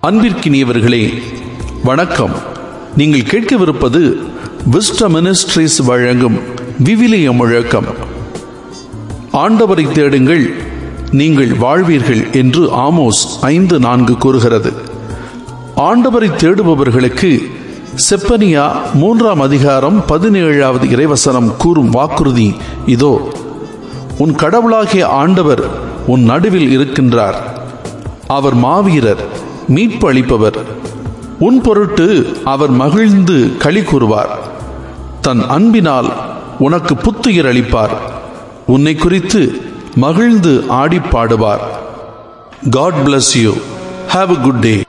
அன்பிற்கினியவர்களே வணக்கம் நீங்கள் கேட்கவிருப்பது விஸ்ட மினிஸ்ட்ரிஸ் வழங்கும் விவிலிய முழக்கம் ஆண்டவரை தேடுங்கள் நீங்கள் வாழ்வீர்கள் என்று ஆமோஸ் ஐந்து நான்கு கூறுகிறது ஆண்டவரை தேடுபவர்களுக்கு செப்பனியா மூன்றாம் அதிகாரம் பதினேழாவது இறைவசனம் கூறும் வாக்குறுதி இதோ உன் கடவுளாகிய ஆண்டவர் உன் நடுவில் இருக்கின்றார் அவர் மாவீரர் மீட்பு அளிப்பவர் உன் பொருட்டு அவர் மகிழ்ந்து களி கூறுவார் தன் அன்பினால் உனக்கு புத்துயிர் அளிப்பார் உன்னை குறித்து மகிழ்ந்து ஆடி பாடுவார் God bless you have a good day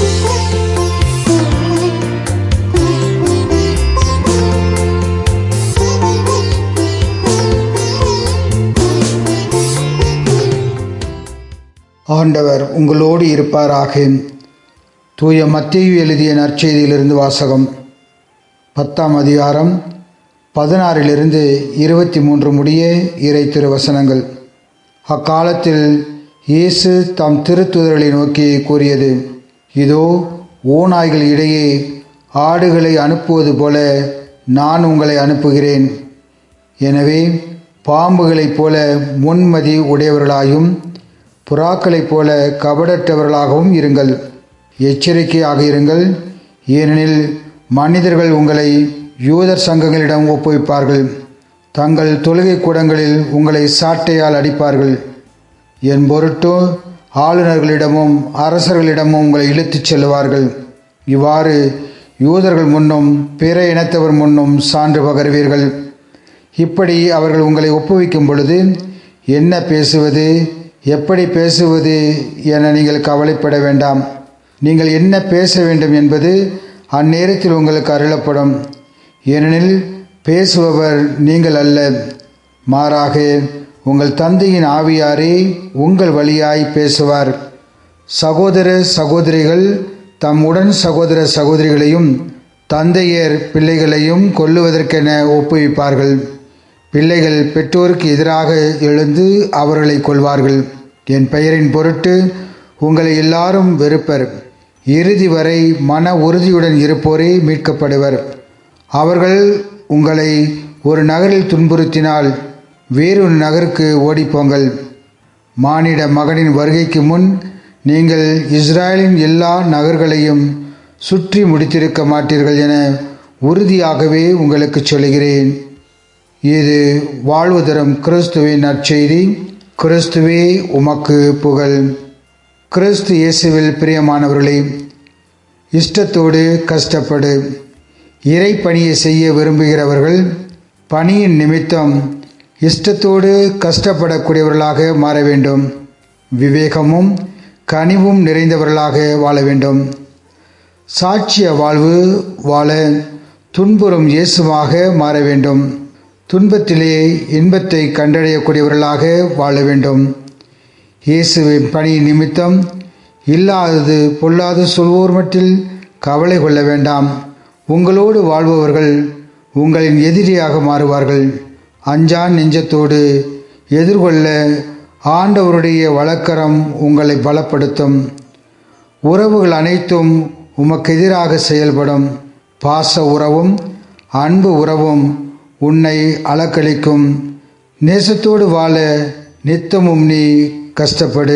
ஆண்டவர் உங்களோடு இருப்பாராக தூய மத்தேயு எழுதிய நற்செய்தியிலிருந்து வாசகம் பத்தாம் அதிகாரம் பதினாறிலிருந்து இருபத்தி மூன்று முடிய இறை திருவசனங்கள் அக்காலத்தில் இயேசு தம் திருத்துதர்களை நோக்கி கூறியது இதோ ஓநாய்கள் இடையே ஆடுகளை அனுப்புவது போல நான் உங்களை அனுப்புகிறேன் எனவே பாம்புகளைப் போல முன்மதி உடையவர்களாயும் புறாக்களைப் போல கபடற்றவர்களாகவும் இருங்கள் எச்சரிக்கையாக இருங்கள் ஏனெனில் மனிதர்கள் உங்களை யூதர் சங்கங்களிடம் ஒப்புவிப்பார்கள் தங்கள் தொழுகை கூடங்களில் உங்களை சாட்டையால் அடிப்பார்கள் என் பொருட்டோ ஆளுநர்களிடமும் அரசர்களிடமும் உங்களை இழுத்துச் செல்வார்கள் இவ்வாறு யூதர்கள் முன்னும் பிற இனத்தவர் முன்னும் சான்று பகர்வீர்கள் இப்படி அவர்கள் உங்களை ஒப்புவிக்கும் பொழுது என்ன பேசுவது எப்படி பேசுவது என நீங்கள் கவலைப்பட வேண்டாம் நீங்கள் என்ன பேச வேண்டும் என்பது அந்நேரத்தில் உங்களுக்கு அருளப்படும் ஏனெனில் பேசுபவர் நீங்கள் அல்ல மாறாக உங்கள் தந்தையின் ஆவியாரே உங்கள் வழியாய் பேசுவார் சகோதர சகோதரிகள் தம் உடன் சகோதர சகோதரிகளையும் தந்தையர் பிள்ளைகளையும் கொல்லுவதற்கென ஒப்புவிப்பார்கள் பிள்ளைகள் பெற்றோருக்கு எதிராக எழுந்து அவர்களை கொள்வார்கள் என் பெயரின் பொருட்டு உங்களை எல்லாரும் வெறுப்பர் இறுதி வரை மன உறுதியுடன் இருப்போரே மீட்கப்படுவர் அவர்கள் உங்களை ஒரு நகரில் துன்புறுத்தினால் வேறொரு நகருக்கு ஓடிப்போங்கள் மானிட மகனின் வருகைக்கு முன் நீங்கள் இஸ்ராயலின் எல்லா நகர்களையும் சுற்றி முடித்திருக்க மாட்டீர்கள் என உறுதியாகவே உங்களுக்கு சொல்கிறேன் இது வாழ்வு தரும் கிறிஸ்துவின் நற்செய்தி கிறிஸ்துவே உமக்கு புகழ் கிறிஸ்து இயேசுவில் பிரியமானவர்களே இஷ்டத்தோடு கஷ்டப்படு இறை பணியை செய்ய விரும்புகிறவர்கள் பணியின் நிமித்தம் இஷ்டத்தோடு கஷ்டப்படக்கூடியவர்களாக மாற வேண்டும் விவேகமும் கனிவும் நிறைந்தவர்களாக வாழ வேண்டும் சாட்சிய வாழ்வு வாழ துன்புறும் இயேசுவாக மாற வேண்டும் துன்பத்திலே இன்பத்தை கண்டடையக்கூடியவர்களாக வாழ வேண்டும் இயேசுவின் பணி நிமித்தம் இல்லாதது பொல்லாது சொல்வோர் மட்டில் கவலை கொள்ள வேண்டாம் உங்களோடு வாழ்பவர்கள் உங்களின் எதிரியாக மாறுவார்கள் அஞ்சான் நெஞ்சத்தோடு எதிர்கொள்ள ஆண்டவருடைய வழக்கரம் உங்களை பலப்படுத்தும் உறவுகள் அனைத்தும் உமக்கு எதிராக செயல்படும் பாச உறவும் அன்பு உறவும் உன்னை அலக்களிக்கும் நேசத்தோடு வாழ நித்தமும் நீ கஷ்டப்படு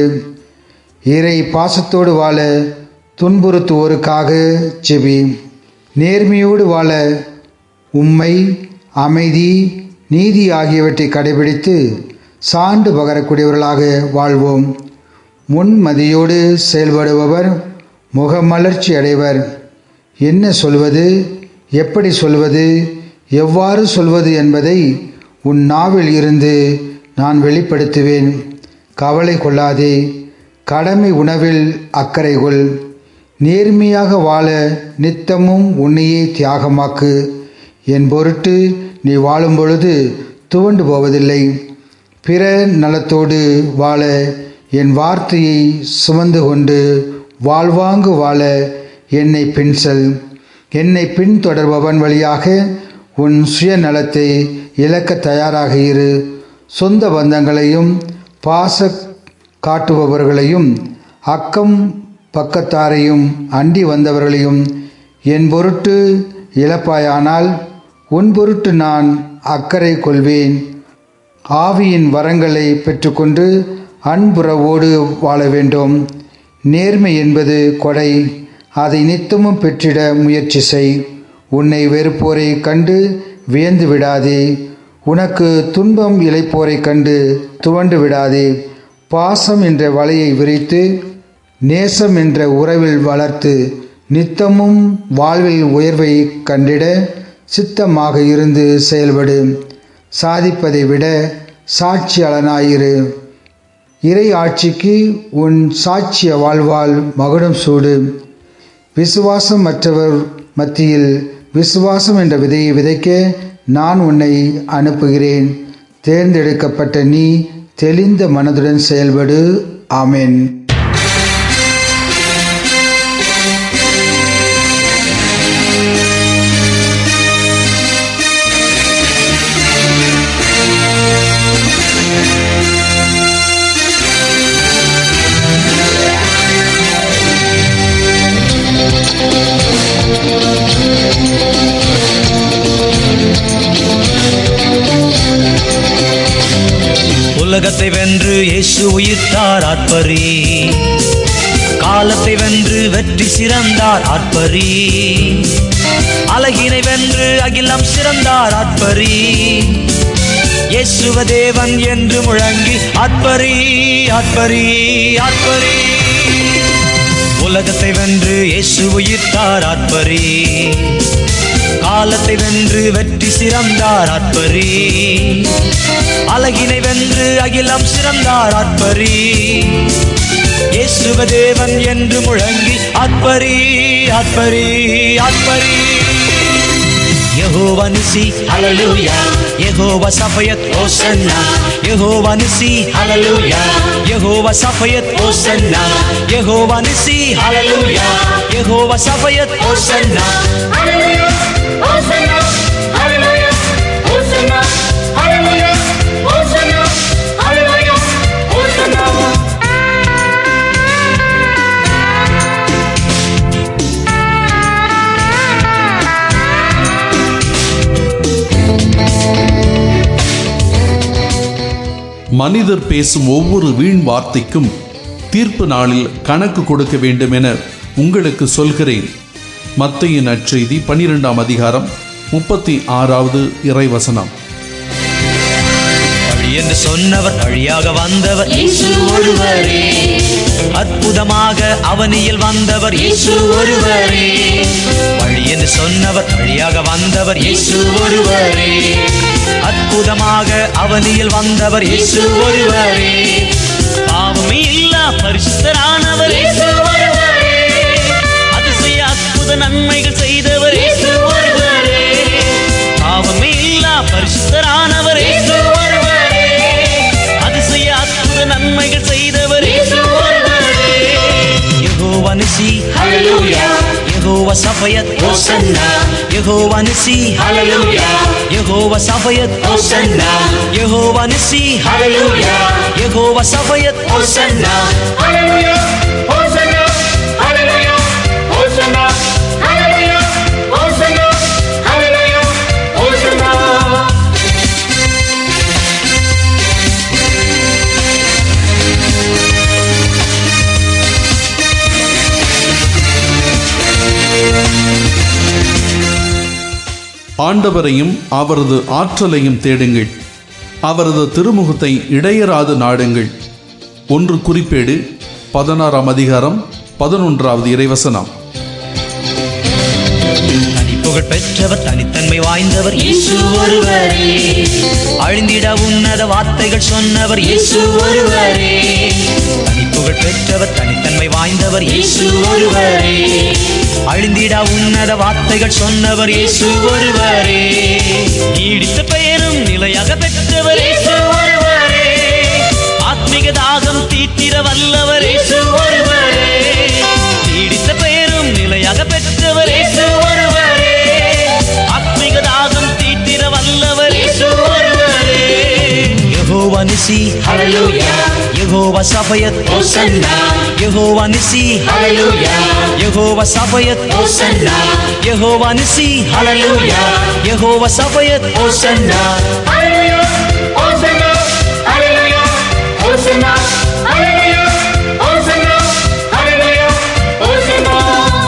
இறை பாசத்தோடு வாழ துன்புறுத்துவோருக்காக செவி நேர்மையோடு வாழ உம்மை அமைதி நீதி ஆகியவற்றை கடைபிடித்து சான்று பகரக்கூடியவர்களாக வாழ்வோம் முன்மதியோடு செயல்படுபவர் முகமலர்ச்சி அடைவர் என்ன சொல்வது எப்படி சொல்வது எவ்வாறு சொல்வது என்பதை உன் நாவில் இருந்து நான் வெளிப்படுத்துவேன் கவலை கொள்ளாதே கடமை உணவில் அக்கறை கொள் நேர்மையாக வாழ நித்தமும் உன்னையே தியாகமாக்கு என் பொருட்டு நீ வாழும் பொழுது துவண்டு போவதில்லை பிற நலத்தோடு வாழ என் வார்த்தையை சுமந்து கொண்டு வாழ்வாங்கு வாழ என்னை பின்செல் என்னை பின்தொடர்பவன் வழியாக உன் சுயநலத்தை இழக்க தயாராக இரு சொந்த பந்தங்களையும் பாச காட்டுபவர்களையும் அக்கம் பக்கத்தாரையும் அண்டி வந்தவர்களையும் என் பொருட்டு இழப்பாயானால் உன் பொருட்டு நான் அக்கறை கொள்வேன் ஆவியின் வரங்களை பெற்றுக்கொண்டு அன்புறவோடு வாழ வேண்டும் நேர்மை என்பது கொடை அதை நித்தமும் பெற்றிட முயற்சி செய் உன்னை வெறுப்போரை கண்டு வியந்து விடாதே உனக்கு துன்பம் இழைப்போரை கண்டு துவண்டு விடாதே பாசம் என்ற வலையை விரித்து நேசம் என்ற உறவில் வளர்த்து நித்தமும் வாழ்வில் உயர்வை கண்டிட சித்தமாக இருந்து செயல்படு சாதிப்பதை விட சாட்சியாளனாயிரு இறை ஆட்சிக்கு உன் சாட்சிய வாழ்வால் மகுடம் சூடு விசுவாசம் மற்றவர் மத்தியில் விசுவாசம் என்ற விதையை விதைக்க நான் உன்னை அனுப்புகிறேன் தேர்ந்தெடுக்கப்பட்ட நீ தெளிந்த மனதுடன் செயல்படு ஆமென் உலகத்தை வென்று இயேசு உயிர்த்தார் ஆட்பரி காலத்தை வென்று வெற்றி சிறந்தார் ஆட்பரி அழகினை வென்று அகிலம் சிறந்தார் ஆட்பரி இயேசுவ தேவன் என்று முழங்கி ஆட்பரி ஆட்பரி ஆட்பரி உலகத்தை வென்று இயேசு உயிர்த்தார் ஆட்பரி காலத்தை வென்று வெற்றி சிறந்தார் ஆட்பரி அழகினை வென்று அகிலம் சிறந்தார் ஆட்பரி இயேசுவ தேவன் என்று முழங்கி ஆட்பரி ஆட்பரி ஆட்பரி யெகோவா நிசி ஹalleluya யெகோவா சஃபயத் ஓசன்னா யெகோவா நிசி ஹalleluya யெகோவா சஃபயத் ஓசன்னா யெகோவா நிசி ஹalleluya யெகோவா சஃபயத் ஓசன்னா Hallelujah, Hosanna, Hallelujah, Hosanna, Hallelujah, Hosanna, Hallelujah, Hosanna. மனிதர் பேசும் ஒவ்வொரு வீண் வார்த்தைக்கும் தீர்ப்பு நாளில் கணக்கு கொடுக்க வேண்டும் என உங்களுக்கு சொல்கிறேன் மத்தையின் நற்செய்தி பனிரெண்டாம் அதிகாரம் முப்பத்தி ஆறாவது இறைவசனம் வழி என்று சொன்னவர் வழியாக வந்தவர் இயேசு ஒருவரே அற்புதமாக அவனியில் வந்தவர் இயேசு ஒருவரே வழி என்று சொன்னவர் வழியாக வந்தவர் இயேசு ஒருவரே அற்புதமாக அவனியில் வந்தவர் இயேசு ஒருவரே பாவமே இல்லா பரிசுத்தரானவர் இயேசு ஒருவரே அதிசய அற்புத நன்மைகள் செய்தவர் இயேசு ஒருவரே பாவமே இல்லா பரிசுத்தரானவர் இயேசு ஒருவரே அதிசய அற்புத நன்மைகள் செய்தவர் இயேசு ஒருவரே யெகோவா நிசி ஹalleluya யெகோவா சஃபயத் ஹோசன்னா யெகோவா நிசி ஹalleluya யெகோவா சஃபயத் ஹோசன்னா யெகோவா நிசி ஹalleluya Jehovah சஃபயத் ஹோசன்னா Hallelujah, Hosanna, Hallelujah, Hosanna, Hallelujah, Hosanna, Hallelujah, Hosanna. ஆண்டவரையும் அவரது ஆற்றலையும் தேடுங்கள் அவரது திருமுகத்தை இடையராது நாடுங்கள் ஒன்று குறிப்பேடு பதினாறாம் அதிகாரம் பதினொன்றாவது இறைவசனம் தனிப்புகழ் பெற்றவர் தனித்தன்மை வாய்ந்தவர் இயேசு ஒருவரே அழிந்திட உன்னத வார்த்தைகள் சொன்னவர் இயேசு ஒருவரே தனிப்புகழ் பெற்றவர் தனித்தன்மை வாய்ந்தவர் இயேசு ஒருவரே அழிந்திட உன்னத வார்த்தைகள் சொன்னவர் இயேசு ஒருவரே நீடித்த பெயரும் நிலையாக பெற்றவர் இயேசு ஒருவரே ஆத்மிக தாகம் தீத்திர வல்லவர் இயேசு ஒருவரே நீடித்த பெயரும் நிலையாக பெற்றவர் இயேசு ஒருவரே ஆத்மிக தாகம் தீத்திர வல்லவர் இயேசு ஒருவரே யெகோவா நிசி ஹalleluya Jehovah சபையத் Hosanna. Jehovah நிசி Hallelujah. Jehovah சபையத் Hosanna. Jehovah நிசி ஹalleluya Jehovah சபையத் Hosanna. Hallelujah. Hosanna. Hallelujah. Hosanna. Hallelujah. Hosanna. Hallelujah. Hosanna.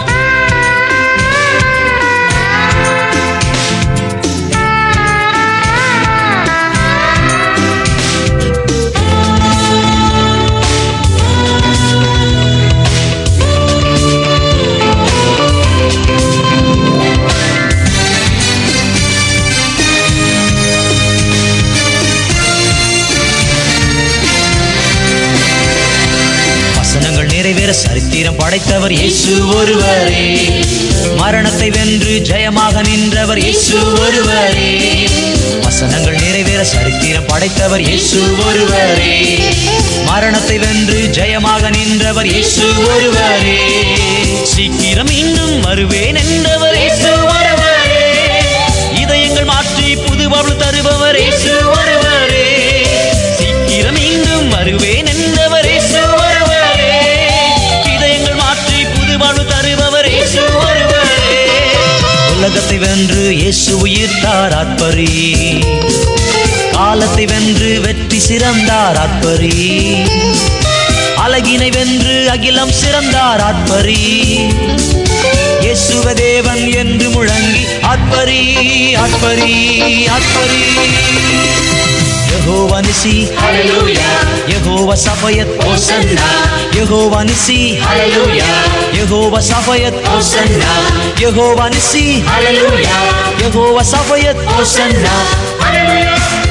வசனங்கள் நிறைவேற சரித்திரம் படைத்தவர் இயேசு ஒருவரே மரணத்தை வென்று ஜெயமாக நின்றவர் இயேசு ஒருவரே வசனங்கள் நிறைவேற சரித்திரம் படைத்தவர் இயேசு ஒருவரே மரணத்தை வென்று ஜெயமாக நின்றவர் இயேசு ஒருவரே சீக்கிரம் இன்னும் வருவேன் என்றவர் இயேசு ஒருவரே இதயங்கள் மாற்றி புது வாழ்வு தருபவர் இயேசு ஒருவரே சீக்கிரம் இன்னும் வருவேன் என்றவர் இயேசு ஒருவரே இதயங்கள் மாற்றி புது வாழ்வு தருபவர் இயேசு ஒருவரே உலகத்தை வென்று இயேசு உயிர்த்தார் ஆத்பரி காலத்தை வென்று வெற்றி சிறந்தார் ஆத்பரி அழகினை வென்று அகிலம் சிறந்தார் ஆத்பரி இயேசுவ தேவன் என்று முழங்கி ஆத்பரி ஆத்பரி ஆத்பரி Jehovah நிசி Hallelujah. Jehovah சபையத் Hosanna. Jehovah நிசி Hallelujah. Jehovah சபையத் Hosanna. Jehovah நிசி Hallelujah. Jehovah சபையத் Hosanna. Hallelujah.